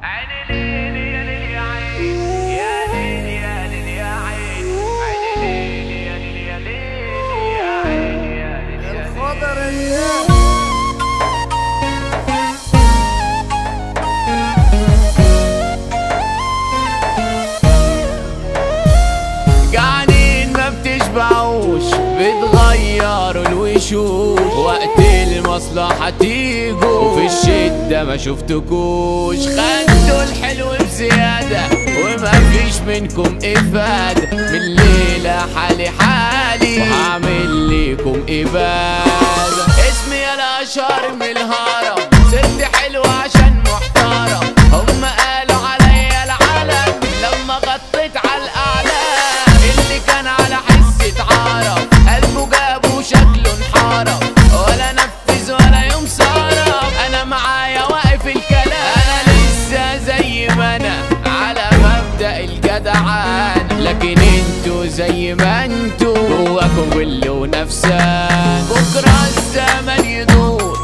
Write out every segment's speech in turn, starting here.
عيني ليلي يا ليلي يا عين يا ليلي يا ليلي يا عين عيني ليلي يا ليلي يا ليلي يا عين يا ليلي يا ليلي خضر ايام قاعدين ما بتشبعوش بتغيروا الوشوش وقت المصلحة تيجوا وفي الشدة ما شفتكوش خدتوا الحلو بزيادة وما فيش منكم إفادة من الليلة حالي حالي وهعمل لكم إبادة اسمي يا الأشهر من الهرم ست حلوة عشان محترم هم قالوا عليا العالم لما غطيت على الأعلام اللي كان على حس اتعرف قلبه جاب وشكله انحرف ولا نفذ ولا يوم صرف انا معايا واقف الكلام انا لسه زي ما انا على مبدأ الجدعان لكن انتوا زي ما انتوا جواكم غل ونفسان بكرة الزمن يدور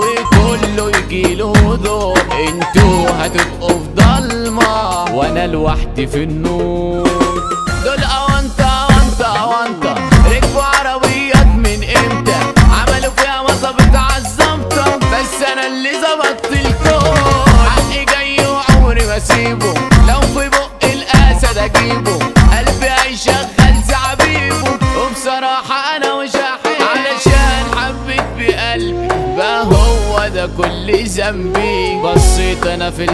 وكله يجيله دور انتوا هتبقوا في ضلمة وانا لوحدي في النور دول اونطة اونطة اونطة ركبوا عربيات من امتى عملوا فيها مصابة عالظبطة بس انا اللي ظبطت الكون حقي جاي وعمري ما اسيبه لو في بق الاسد اجيبه قلبي هيشغل زعبيبه وبصراحة انا مش هحب علشان حبيت بقلبي بقى هو ده كل ذنبي بصيت انا في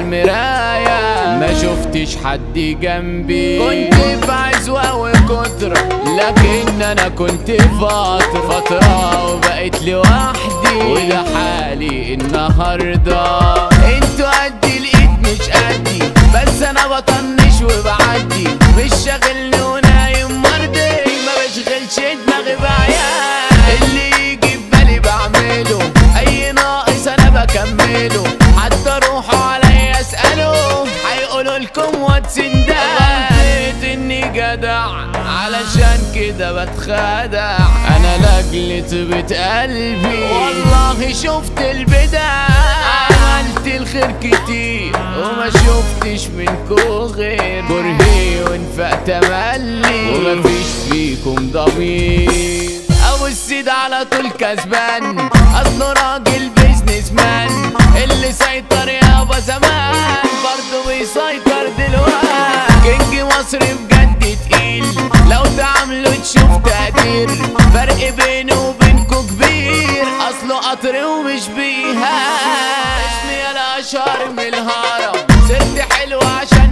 المراية ما شفتش حد جنبي كنت بعزوة وكترة لكن انا كنت فترة فترة وبقيت لوحدي وده حالي النهاردة انتوا قد الايد مش قدي بس انا بطنش وبعدي مش شاغلني ونايم مرضي ما بشغلش دماغي بعيال اللي يجي في بالي بعمله اي ناقص انا بكمله حتى روحوا عليا اساله هيقولوا لكم واتس ان غلطت اني جدع علشان كده بتخدع انا لاجل طيبة قلبي والله شفت البدع عملت الخير كتير وما شفتش منكو غير كرهي وانفاق تملي ومفيش فيكم ضمير ابو السيد على طول كسبان اصله راجل بيزنس مان اللي سيطر يابا زمان برضه بيسيطر دلوقتي كينج مصري بجد تقيل لو تعاملوا تشوف تقدير فرق بينه وبينكو كبير اصله قطر ومش بيها اسمي يا الاشهر من الهرم ست حلوة عشان